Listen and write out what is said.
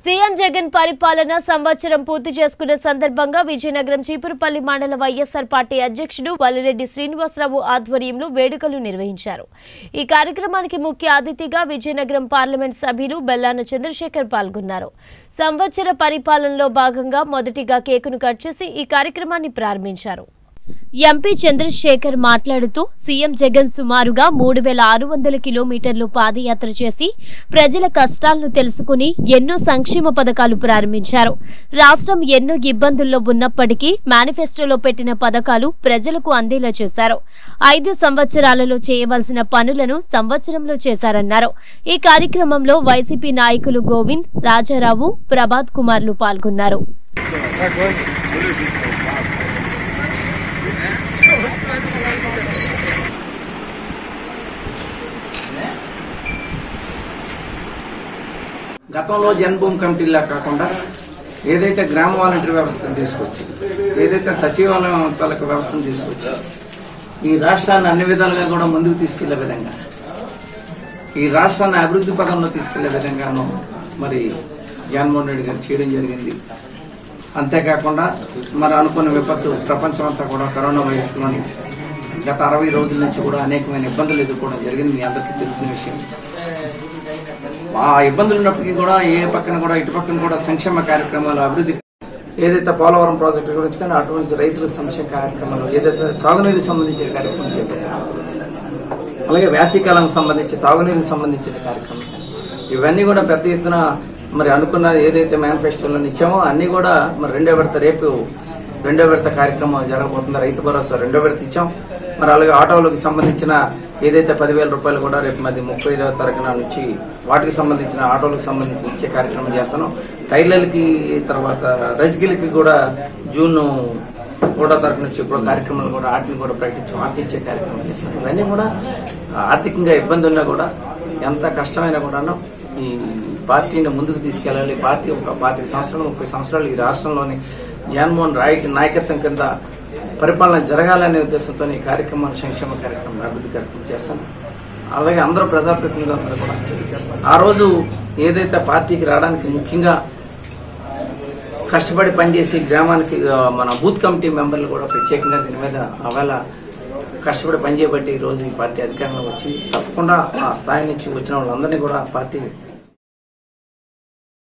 CM Jagan పరిపాలన సంవత్సరం పూర్తి చేసుకున్న సందర్భంగా విజయనగరం చీపురుపల్లి మండల వైఎస్ఆర్ పార్టీ అధ్యక్షుడు వల్లిరెడ్డి శ్రీనివాసరావు ఆధ్వర్యంలో వేడుకలు నిర్వహించారు ఈ కార్యక్రమానికి ముఖ్య అతిథిగా విజయనగరం పార్లమెంట్ సభ్యులు బెల్లాన చంద్రశేఖర్ పాల్గొన్నారు సంవత్సర పరిపాలనలో భాగంగా మొదటిగా కేకును కట్ చేసి ఈ కార్యక్రమాన్ని ప్రారంభించారు ఎంపీ చంద్రశేఖర్ మాట్లాడుతూ సీఎం జగన్ సుమారుగా మూడు వేల ఆరు వందల కిలోమీటర్లు పాదయాత్ర చేసి ప్రజల కష్టాలను తెలుసుకుని ఎన్నో సంక్షేమ పథకాలు ప్రారంభించారు రాష్ట్రం ఎన్నో ఇబ్బందుల్లో ఉన్నప్పటికీ మేనిఫెస్టోలో పెట్టిన పథకాలు ప్రజలకు అందేలా చేశారు ఐదు సంవత్సరాలలో చేయవలసిన పనులను సంవత్సరంలో చేశారన్నారు ఈ కార్యక్రమంలో వైసీపీ నాయకులు గోవింద్ రాజారావు ప్రభాత్ కుమార్లు పాల్గొన్నారు గతంలో జన్మభూమి కమిటీలా కాకుండా ఏదైతే గ్రామ వాలంటీర్ వ్యవస్థను తీసుకొచ్చి ఏదైతే సచివాలయం తాలూకు వ్యవస్థను తీసుకొచ్చి ఈ రాష్ట్రాన్ని అన్ని విధాలుగా కూడా ముందుకు తీసుకెళ్లే విధంగా ఈ రాష్ట్రాన్ని అభివృద్ధి పదంలో తీసుకెళ్లే విధంగాను మరి జగన్మోహన్ రెడ్డి గారు చేయడం జరిగింది అంతేకాకుండా మరి అనుకున్న విపత్తు ప్రపంచం అంతా కూడా కరోనా వైరస్లోని గత అరవై రోజుల నుంచి కూడా అనేకమైన ఇబ్బందులు ఎదుర్కోవడం జరిగింది మీ అందరికీ తెలిసిన విషయం ఆ ఇబ్బందులు ఉన్నప్పటికీ కూడా ఏ పక్కన కూడా ఇటు పక్కన కూడా సంక్షేమ కార్యక్రమాలు అభివృద్ధి ఏదైతే పోలవరం ప్రాజెక్టు గురించి కానీ అటువంటి రైతుల సంక్షేమ కార్యక్రమాలు ఏదైతే సాగునీరుకి సంబంధించిన కార్యక్రమం చేపట్టారు అలాగే వేసవికాలానికి సంబంధించి తాగునీరుకి సంబంధించిన కార్యక్రమం ఇవన్నీ కూడా పెద్ద ఎత్తున మరి అనుకున్న ఏదైతే మేనిఫెస్టోలో ఇచ్చామో అన్ని కూడా మరి రెండో విడత రేపు రెండో విడత కార్యక్రమం జరగబోతుంది రైతు భరోసా రెండో విడత ఇచ్చాం మరి అలాగే ఆటోలకు సంబంధించిన ఏదైతే పదివేల రూపాయలు కూడా రేపు మరి ముప్పై ఐదవ తారీఖున నుంచి వాటికి సంబంధించిన ఆటోలకు సంబంధించిన ఇచ్చే కార్యక్రమం చేస్తాను టైర్లకి తర్వాత రసిగిలకి కూడా జూన్ ఒకటో తారీఖు నుంచి ఇప్పుడు కార్యక్రమాలు కూడా వాటిని కూడా ప్రకటించి వాటిని ఇచ్చే కార్యక్రమం చేస్తాం ఇవన్నీ కూడా ఆర్థికంగా ఇబ్బంది ఉన్నా కూడా ఎంత కష్టమైనా కూడా ఈ పార్టీని ముందుకు తీసుకెళ్లాలి పార్టీ ఒక పాతిక సంవత్సరాలు ముప్పై సంవత్సరాలు ఈ రాష్ట్రంలోని జగన్మోహన్ రాయ్ నాయకత్వం కింద పరిపాలన జరగాలనే ఉద్దేశంతో ఈ కార్యక్రమాలు సంక్షేమ కార్యక్రమం అభివృద్ధి కార్యక్రమం చేస్తాను అలాగే అందరూ ప్రజాప్రతినిధులు అందరూ కూడా ఆ రోజు ఏదైతే పార్టీకి రావడానికి ముఖ్యంగా కష్టపడి పనిచేసి గ్రామానికి ఆ, మన బూత్ కమిటీ మెంబర్లు కూడా ప్రత్యేకంగా దీని మీద ఆవేళ కష్టపడి పనిచేయబట్టి ఈ రోజు ఈ పార్టీ అధికారంలో వచ్చి తప్పకుండా ఆ స్థాయి నుంచి వచ్చిన వాళ్ళందరినీ కూడా పార్టీ